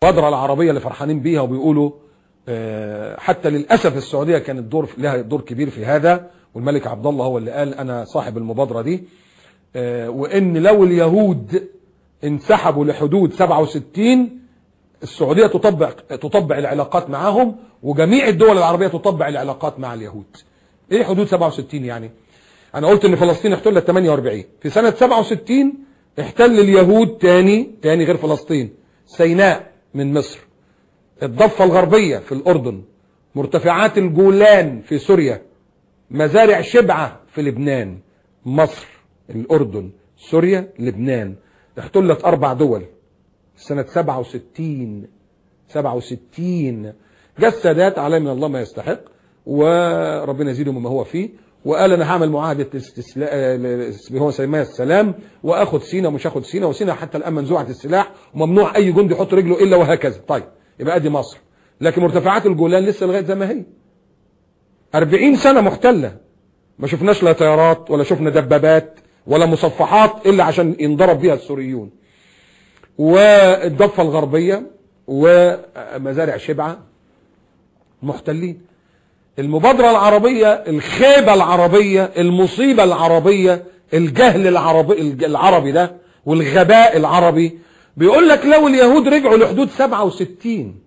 المبادرة العربية اللي فرحانين بيها وبيقولوا آه، حتى للأسف السعودية كانت دور لها دور كبير في هذا والملك عبد الله هو اللي قال أنا صاحب المبادرة دي آه، وإن لو اليهود انسحبوا لحدود 67 السعودية تطبق تطبق العلاقات معهم وجميع الدول العربية تطبق العلاقات مع اليهود ايه حدود 67 يعني انا قلت ان فلسطين احتلت 48 في سنة 67 احتل اليهود تاني تاني غير فلسطين سيناء من مصر الضفة الغربية في الأردن مرتفعات الجولان في سوريا مزارع شبعة في لبنان مصر الأردن سوريا لبنان احتلت أربع دول سنة 67 67 جاء السادات عليه من الله ما يستحق وربنا يزيده مما هو فيه وقال انا هعمل معاهده استسلاء هو سماها السلام واخد سينا ومش هاخد سينا وسينا حتى الان منزوعه السلاح وممنوع اي جندي يحط رجله الا وهكذا طيب يبقى ادي مصر لكن مرتفعات الجولان لسه لغايه زي ما هي 40 سنه محتله ما شفناش لا طيارات ولا شفنا دبابات ولا مصفحات الا عشان ينضرب بيها السوريون والضفه الغربيه ومزارع شبعه محتلين المبادرة العربية الخيبة العربية المصيبة العربية الجهل العربي, العربي ده والغباء العربي بيقول لك لو اليهود رجعوا لحدود 67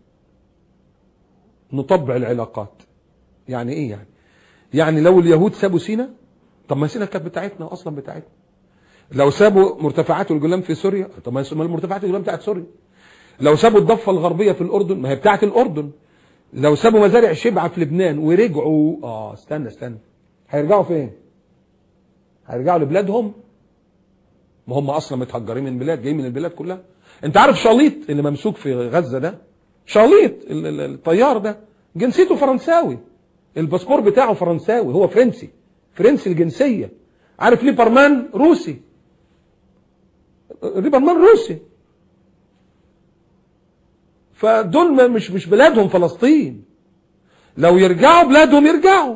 نطبع العلاقات يعني ايه يعني يعني لو اليهود سابوا سينا طب ما سينا كانت بتاعتنا اصلا بتاعتنا لو سابوا مرتفعات الجولان في سوريا طب ما مرتفعات الجولان بتاعت سوريا لو سابوا الضفة الغربية في الأردن ما هي بتاعت الأردن لو سابوا مزارع شبعة في لبنان ورجعوا اه استنى استنى هيرجعوا فين هيرجعوا لبلادهم ما هم اصلا متهجرين من بلاد جايين من البلاد كلها انت عارف شاليط اللي ممسوك في غزة ده شاليط الطيار ده جنسيته فرنساوي الباسبور بتاعه فرنساوي هو فرنسي فرنسي الجنسية عارف ليه برمان روسي ليبرمان روسي فدول مش مش بلادهم فلسطين لو يرجعوا بلادهم يرجعوا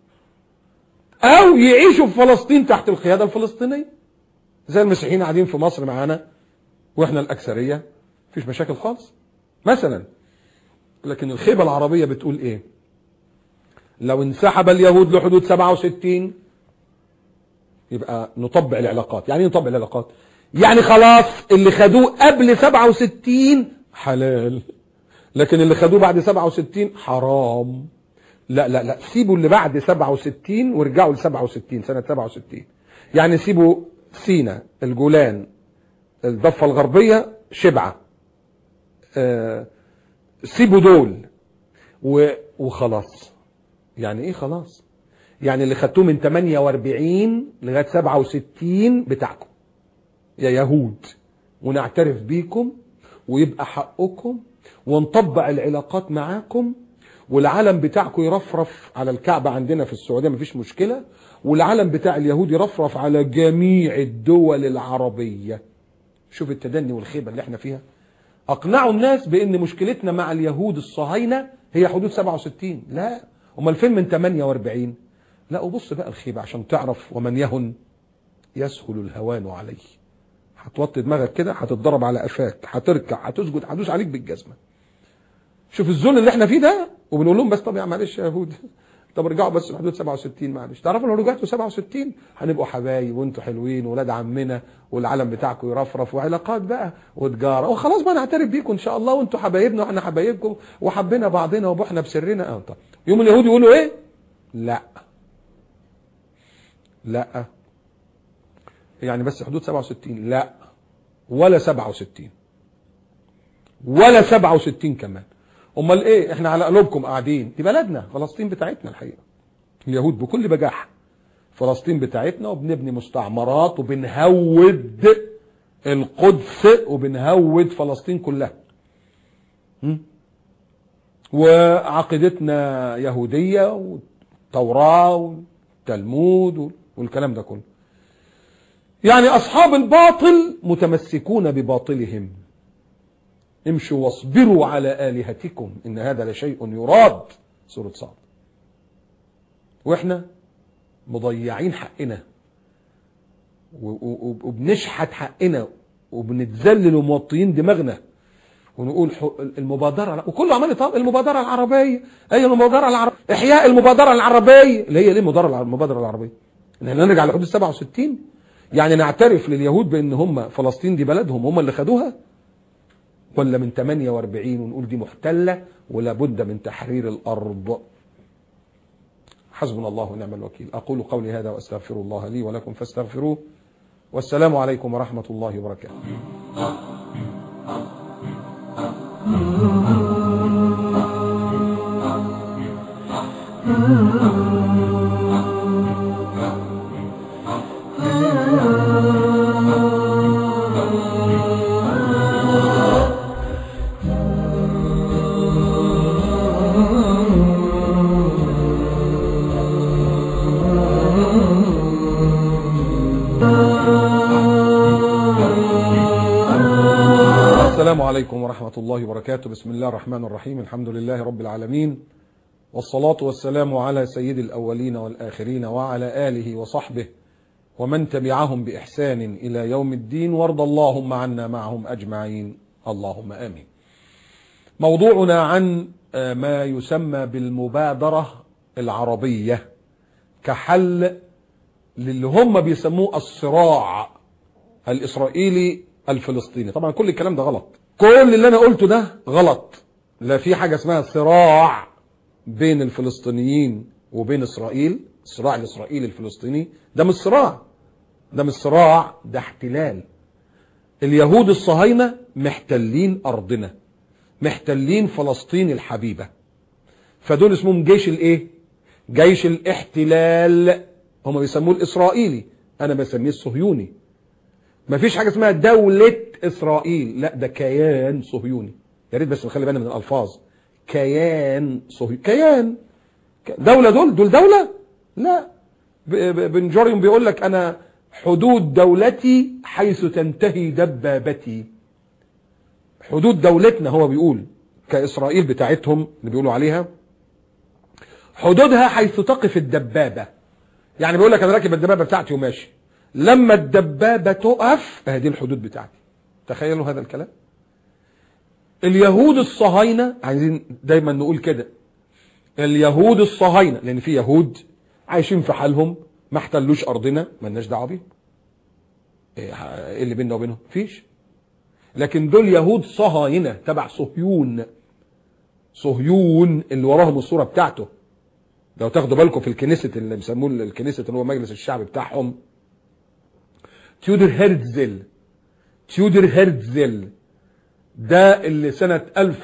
او يعيشوا في فلسطين تحت القيادة الفلسطينية زي المسيحيين قاعدين في مصر معانا واحنا الاكثرية مفيش مشاكل خالص مثلا لكن الخيبة العربية بتقول ايه لو انسحب اليهود لحدود 67 يبقى نطبق العلاقات يعني ايه نطبق العلاقات يعني خلاص اللي خدوه قبل 67 حلال لكن اللي خدوه بعد 67 حرام لا لا لا سيبوا اللي بعد 67 وارجعوا ل 67 سنة 67 يعني سيبوا سينا الجولان الضفة الغربية شبعة آه سيبوا دول وخلاص يعني ايه خلاص يعني اللي خدتوه من 48 لغاية 67 بتاعكم يا يهود ونعترف بيكم ويبقى حقكم ونطبق العلاقات معاكم والعلم بتاعكم يرفرف على الكعبة عندنا في السعودية مفيش مشكلة والعلم بتاع اليهود يرفرف على جميع الدول العربية شوف التدني والخيبة اللي احنا فيها اقنعوا الناس بان مشكلتنا مع اليهود الصهاينة هي حدود 67 لا امال فين من 48 لا وبص بقى الخيبة عشان تعرف ومن يهن يسهل الهوان عليه هتوطي دماغك كده هتتضرب على قفاك هتركع هتسجد هتدوس عليك بالجزمه شوف الذل اللي احنا فيه ده وبنقول لهم بس طب يا معلش يا يهود طب ارجعوا بس لحدود 67 معلش تعرفوا لو رجعتوا 67 هنبقوا حبايب وانتوا حلوين ولاد عمنا والعلم بتاعكم يرفرف وعلاقات بقى وتجاره وخلاص بقى نعترف بيكم ان شاء الله وانتوا حبايبنا واحنا حبايبكم وحبينا بعضنا وبحنا بسرنا اه طب يوم اليهود يقولوا ايه؟ لا لا يعني بس حدود 67 لا ولا 67 ولا 67 كمان امال ايه احنا على قلوبكم قاعدين دي بلدنا فلسطين بتاعتنا الحقيقه اليهود بكل بجاحه فلسطين بتاعتنا وبنبني مستعمرات وبنهود القدس وبنهود فلسطين كلها وعقيدتنا يهوديه والتوراه والتلمود والكلام ده كله يعني أصحاب الباطل متمسكون بباطلهم امشوا واصبروا على آلهتكم إن هذا لشيء يراد سورة صعب وإحنا مضيعين حقنا وبنشحت حقنا وبنتذلل وموطيين دماغنا ونقول ح- المبادرة وكله عمال يطلب المبادرة العربية أي المبادرة العربية إحياء المبادرة العربية اللي هي ليه المبادرة الع- المبادرة العربية إن احنا نرجع لحدود 67 يعني نعترف لليهود بأن هم فلسطين دي بلدهم هم اللي خدوها ولا من 48 ونقول دي محتلة ولا بد من تحرير الأرض حسبنا الله ونعم الوكيل أقول قولي هذا وأستغفر الله لي ولكم فاستغفروه والسلام عليكم ورحمة الله وبركاته السلام عليكم ورحمة الله وبركاته بسم الله الرحمن الرحيم الحمد لله رب العالمين والصلاة والسلام على سيد الأولين والآخرين وعلى آله وصحبه ومن تبعهم بإحسان إلى يوم الدين وارض اللهم عنا معهم أجمعين اللهم آمين موضوعنا عن آه، ما يسمى بالمبادرة العربية كحل للي هم بيسموه الصراع الإسرائيلي الفلسطيني طبعا كل الكلام ده غلط كل اللي أنا قلته ده غلط لا في حاجة اسمها صراع بين الفلسطينيين وبين إسرائيل الصراع الإسرائيلي الفلسطيني ده مش صراع ده مش صراع ده احتلال اليهود الصهاينة محتلين أرضنا محتلين فلسطين الحبيبة فدول اسمهم جيش الايه جيش الاحتلال هم بيسموه الإسرائيلي أنا بسميه الصهيوني مفيش حاجة اسمها دولة إسرائيل لا ده كيان صهيوني يا ريت بس نخلي بالنا من الألفاظ كيان صهيوني كيان ك- دولة دول دول دولة لا ب- ب- بن جوريون بيقول لك أنا حدود دولتي حيث تنتهي دبابتي حدود دولتنا هو بيقول كإسرائيل بتاعتهم اللي بيقولوا عليها حدودها حيث تقف الدبابة يعني بيقول لك أنا راكب الدبابة بتاعتي وماشي لما الدبابة تقف هذه الحدود بتاعتي تخيلوا هذا الكلام اليهود الصهاينة عايزين دايما نقول كده اليهود الصهاينة لأن في يهود عايشين في حالهم ما احتلوش أرضنا مالناش دعوه بيهم ايه إيه اللي بيننا وبينهم فيش لكن دول يهود صهاينة تبع صهيون صهيون اللي وراهم الصورة بتاعته لو تاخدوا بالكم في الكنيسة اللي بيسموه الكنيسة اللي هو مجلس الشعب بتاعهم تيودر هيرتزل تيودر هيرتزل ده اللي سنة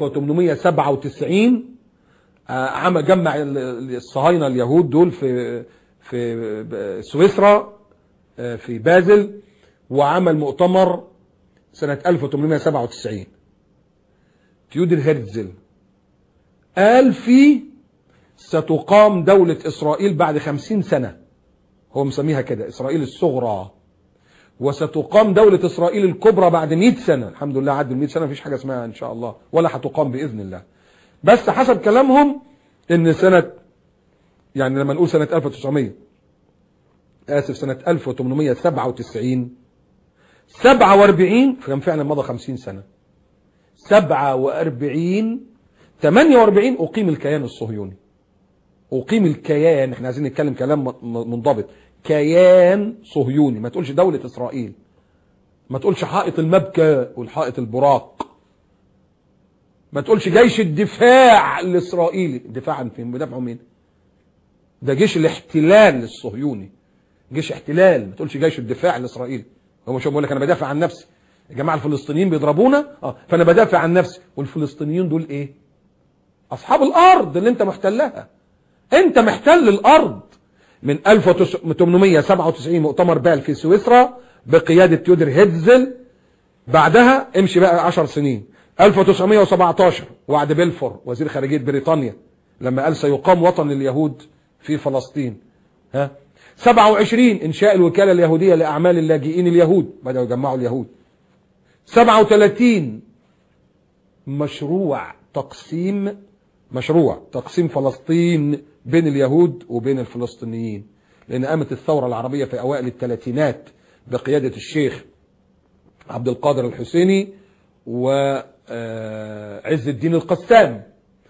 1897 آه، عمل جمع ال- ال- الصهاينة اليهود دول في في ب- سويسرا آه، في بازل وعمل مؤتمر سنة 1897 تيودر هيرتزل قال فيه ستقام دولة إسرائيل بعد خمسين سنة هو مسميها كده إسرائيل الصغرى وستقام دولة إسرائيل الكبرى بعد 100 سنة الحمد لله عدوا 100 سنة مفيش حاجة اسمها إن شاء الله ولا هتقام بإذن الله بس حسب كلامهم إن سنة يعني لما نقول سنة 1900 آسف سنة 1897 47 كان فعلا مضى 50 سنة 47 48 أقيم الكيان الصهيوني أقيم الكيان احنا عايزين نتكلم كلام م- م- منضبط كيان صهيوني ما تقولش دولة إسرائيل ما تقولش حائط المبكى والحائط البراق ما تقولش جيش الدفاع الإسرائيلي الدفاع عن فين بدافعوا مين ده جيش الاحتلال الصهيوني جيش احتلال ما تقولش جيش الدفاع الإسرائيلي هو مش بيقول لك أنا بدافع عن نفسي يا جماعة الفلسطينيين بيضربونا اه فأنا بدافع عن نفسي والفلسطينيين دول إيه أصحاب الأرض اللي أنت محتلها أنت محتل الأرض من 1897 مؤتمر بال في سويسرا بقيادة تيودر هيتزل بعدها امشي بقى 10 سنين 1917 وعد بلفور وزير خارجية بريطانيا لما قال سيقام وطن لليهود في فلسطين ها 27 انشاء الوكالة اليهودية لأعمال اللاجئين اليهود بدأوا يجمعوا اليهود 37 مشروع تقسيم مشروع تقسيم فلسطين بين اليهود وبين الفلسطينيين لأن قامت الثورة العربية في أوائل الثلاثينات بقيادة الشيخ عبد القادر الحسيني آه، عز الدين القسام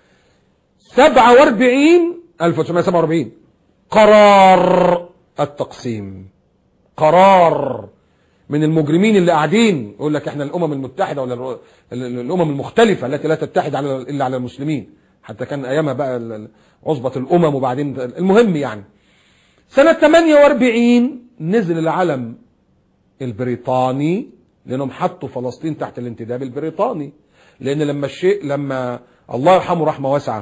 47 1947 قرار التقسيم قرار من المجرمين اللي قاعدين يقول لك احنا الامم المتحده ولا الر- ال- ال- الامم المختلفه التي لا تتحد على الا على المسلمين حتى كان ايامها بقى ال- ال- عصبه الامم وبعدين المهم يعني سنه 48 نزل العلم البريطاني لانهم حطوا فلسطين تحت الانتداب البريطاني لان لما الشيء لما الله يرحمه رحمه واسعه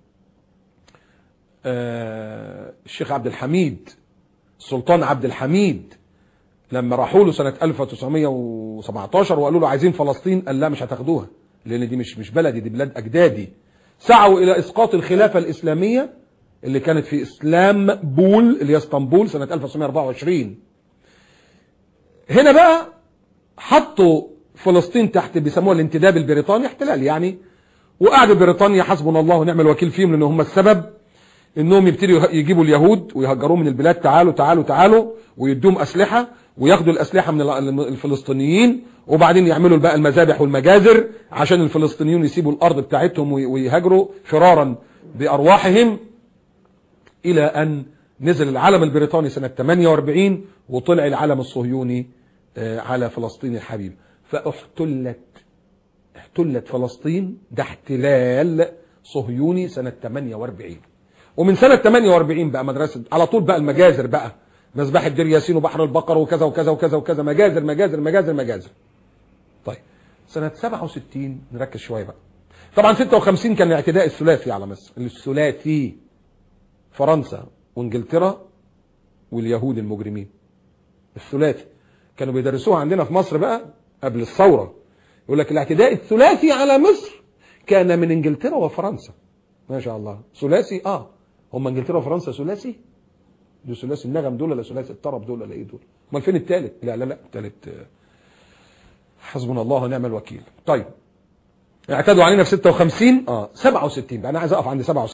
آه، الشيخ عبد الحميد السلطان عبد الحميد لما راحوا له سنة 1917 وقالوا له عايزين فلسطين قال لا مش هتاخدوها لان دي مش مش بلدي دي بلاد اجدادي سعوا الى اسقاط الخلافة الاسلامية اللي كانت في اسلام بول اللي هي اسطنبول سنة 1924 هنا بقى حطوا فلسطين تحت بيسموها الانتداب البريطاني احتلال يعني وقعد بريطانيا حسبنا الله ونعم الوكيل فيهم لان هم السبب انهم يبتدوا يجيبوا اليهود ويهجروهم من البلاد تعالوا تعالوا تعالوا ويدوهم اسلحه وياخدوا الاسلحه من الفلسطينيين وبعدين يعملوا بقى المذابح والمجازر عشان الفلسطينيين يسيبوا الارض بتاعتهم ويهاجروا فرارا بارواحهم الى ان نزل العلم البريطاني سنه 48 وطلع العلم الصهيوني آه، على فلسطين الحبيب فاحتلت احتلت فلسطين ده احتلال صهيوني سنة 48 ومن سنة 48 بقى مدرسة على طول بقى المجازر بقى مذبحة دير ياسين وبحر البقر وكذا وكذا وكذا وكذا مجازر مجازر مجازر مجازر طيب سنة 67 نركز شوية بقى طبعا 56 كان الاعتداء الثلاثي على مصر الثلاثي فرنسا وانجلترا واليهود المجرمين الثلاثي كانوا بيدرسوها عندنا في مصر بقى قبل الثورة يقول لك الاعتداء الثلاثي على مصر كان من انجلترا وفرنسا ما شاء الله ثلاثي اه هم انجلترا وفرنسا ثلاثي دول ثلاثي النغم دول ولا ثلاثي الطرب دول ولا ايه دول امال فين الثالث لا لا لا الثالث آه، حسبنا الله ونعم الوكيل طيب اعتدوا علينا في 56 اه 67 بقى انا عايز اقف عند 67